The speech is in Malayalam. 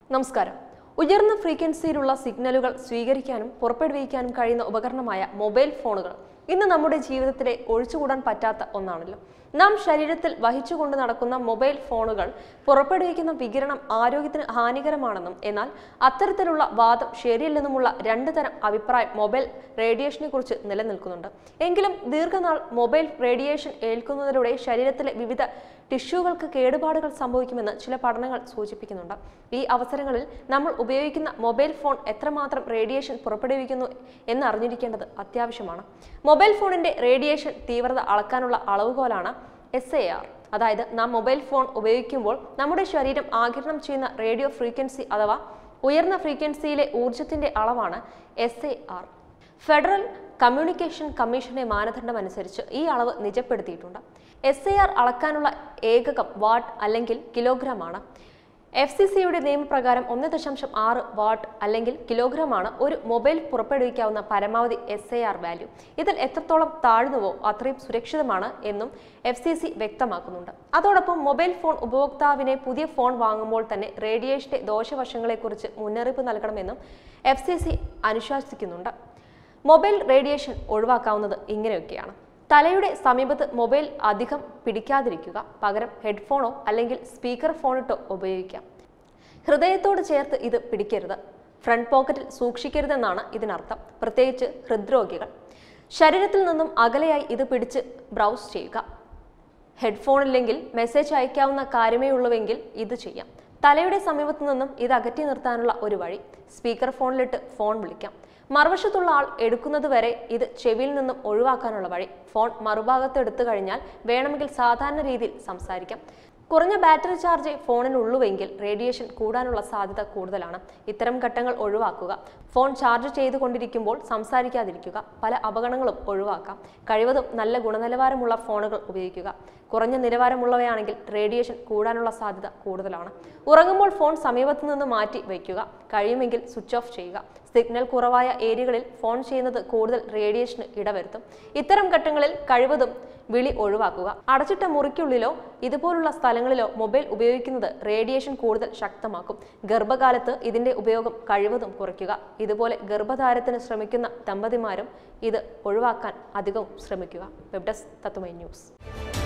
നമസ്കാരം ഉയർന്ന ഫ്രീക്വൻസിയിലുള്ള സിഗ്നലുകൾ സ്വീകരിക്കാനും പുറപ്പെടുവിക്കാനും കഴിയുന്ന ഉപകരണമായ മൊബൈൽ ഫോണുകൾ ഇന്ന് നമ്മുടെ ജീവിതത്തിലെ ഒഴിച്ചുകൂടാൻ പറ്റാത്ത ഒന്നാണല്ലോ നാം ശരീരത്തിൽ വഹിച്ചുകൊണ്ട് നടക്കുന്ന മൊബൈൽ ഫോണുകൾ പുറപ്പെടുവിക്കുന്ന വികിരണം ആരോഗ്യത്തിന് ഹാനികരമാണെന്നും എന്നാൽ അത്തരത്തിലുള്ള വാദം ശരിയല്ലെന്നുമുള്ള രണ്ട് തരം അഭിപ്രായം മൊബൈൽ റേഡിയേഷനെ കുറിച്ച് നിലനിൽക്കുന്നുണ്ട് എങ്കിലും ദീർഘനാൾ മൊബൈൽ റേഡിയേഷൻ ഏൽക്കുന്നതിലൂടെ ശരീരത്തിലെ വിവിധ ടിഷ്യൂകൾക്ക് കേടുപാടുകൾ സംഭവിക്കുമെന്ന് ചില പഠനങ്ങൾ സൂചിപ്പിക്കുന്നുണ്ട് ഈ അവസരങ്ങളിൽ നമ്മൾ ഉപയോഗിക്കുന്ന മൊബൈൽ ഫോൺ എത്രമാത്രം റേഡിയേഷൻ പുറപ്പെടുവിക്കുന്നു എന്ന് അറിഞ്ഞിരിക്കേണ്ടത് അത്യാവശ്യമാണ് മൊബൈൽ ഫോണിന്റെ റേഡിയേഷൻ തീവ്രത അളക്കാനുള്ള അളവുകോലാണ് എസ് എ ആർ അതായത് നാം മൊബൈൽ ഫോൺ ഉപയോഗിക്കുമ്പോൾ നമ്മുടെ ശരീരം ആഗിരണം ചെയ്യുന്ന റേഡിയോ ഫ്രീക്വൻസി അഥവാ ഉയർന്ന ഫ്രീക്വൻസിയിലെ ഊർജത്തിന്റെ അളവാണ് S A R federal communication കമ്മീഷന്റെ മാനദണ്ഡം അനുസരിച്ച് ഈ അളവ് നിജപ്പെടുത്തിയിട്ടുണ്ട് എസ് ഐ ആർ അളക്കാനുള്ള ഏകകം വാട്ട് അല്ലെങ്കിൽ കിലോഗ്രാം ആണ് എഫ് സി സിയുടെ നിയമപ്രകാരം ഒന്ന് ദശാംശം ആറ് വാട്ട് അല്ലെങ്കിൽ കിലോഗ്രാം ആണ് ഒരു മൊബൈൽ പുറപ്പെടുവിക്കാവുന്ന പരമാവധി എസ് ഐ ആർ വാല്യൂ ഇതിൽ എത്രത്തോളം താഴ്ന്നുവോ അത്രയും സുരക്ഷിതമാണ് എന്നും എഫ് സി സി വ്യക്തമാക്കുന്നുണ്ട് അതോടൊപ്പം മൊബൈൽ ഫോൺ ഉപഭോക്താവിനെ പുതിയ ഫോൺ വാങ്ങുമ്പോൾ തന്നെ റേഡിയേഷന്റെ ദോഷവശങ്ങളെക്കുറിച്ച് മുന്നറിയിപ്പ് നൽകണമെന്നും എഫ് സി സി അനുശാസിക്കുന്നുണ്ട് മൊബൈൽ റേഡിയേഷൻ ഒഴിവാക്കാവുന്നത് ഇങ്ങനെയൊക്കെയാണ് തലയുടെ സമീപത്ത് മൊബൈൽ അധികം പിടിക്കാതിരിക്കുക പകരം ഹെഡ്ഫോണോ അല്ലെങ്കിൽ സ്പീക്കർ ഫോണിട്ടോ ഉപയോഗിക്കാം ഹൃദയത്തോട് ചേർത്ത് ഇത് പിടിക്കരുത് ഫ്രണ്ട് പോക്കറ്റിൽ സൂക്ഷിക്കരുതെന്നാണ് ഇതിനർത്ഥം പ്രത്യേകിച്ച് ഹൃദ്രോഗികൾ ശരീരത്തിൽ നിന്നും അകലെയായി ഇത് പിടിച്ച് ബ്രൗസ് ചെയ്യുക ഹെഡ്ഫോണില്ലെങ്കിൽ മെസ്സേജ് അയക്കാവുന്ന കാര്യമേ ഉള്ളുവെങ്കിൽ ഇത് ചെയ്യാം തലയുടെ സമീപത്തു നിന്നും ഇത് അകറ്റി നിർത്താനുള്ള ഒരു വഴി സ്പീക്കർ ഫോണിലിട്ട് ഫോൺ വിളിക്കാം മറുവശത്തുള്ള ആൾ എടുക്കുന്നത് വരെ ഇത് ചെവിയിൽ നിന്നും ഒഴിവാക്കാനുള്ള വഴി ഫോൺ മറുഭാഗത്ത് എടുത്തു കഴിഞ്ഞാൽ വേണമെങ്കിൽ സാധാരണ രീതിയിൽ സംസാരിക്കാം കുറഞ്ഞ ബാറ്ററി ചാർജ് ഫോണിനുള്ളുവെങ്കിൽ റേഡിയേഷൻ കൂടാനുള്ള സാധ്യത കൂടുതലാണ് ഇത്തരം ഘട്ടങ്ങൾ ഒഴിവാക്കുക ഫോൺ ചാർജ് ചെയ്തുകൊണ്ടിരിക്കുമ്പോൾ സംസാരിക്കാതിരിക്കുക പല അപകടങ്ങളും ഒഴിവാക്കാം കഴിവതും നല്ല ഗുണനിലവാരമുള്ള ഫോണുകൾ ഉപയോഗിക്കുക കുറഞ്ഞ നിലവാരമുള്ളവയാണെങ്കിൽ റേഡിയേഷൻ കൂടാനുള്ള സാധ്യത കൂടുതലാണ് ഉറങ്ങുമ്പോൾ ഫോൺ സമീപത്തു നിന്ന് മാറ്റി വയ്ക്കുക കഴിയുമെങ്കിൽ സ്വിച്ച് ഓഫ് ചെയ്യുക സിഗ്നൽ കുറവായ ഏരിയകളിൽ ഫോൺ ചെയ്യുന്നത് കൂടുതൽ റേഡിയേഷന് ഇടവരുത്തും ഇത്തരം ഘട്ടങ്ങളിൽ കഴിവതും വിളി ഒഴിവാക്കുക അടച്ചിട്ട മുറിക്കുള്ളിലോ ഇതുപോലുള്ള സ്ഥലങ്ങളിലോ മൊബൈൽ ഉപയോഗിക്കുന്നത് റേഡിയേഷൻ കൂടുതൽ ശക്തമാക്കും ഗർഭകാലത്ത് ഇതിന്റെ ഉപയോഗം കഴിവതും കുറയ്ക്കുക ഇതുപോലെ ഗർഭധാരത്തിന് ശ്രമിക്കുന്ന ദമ്പതിമാരും ഇത് ഒഴിവാക്കാൻ അധികവും ശ്രമിക്കുക വെബ് ഡെസ്ക് തത്വമൈ ന്യൂസ്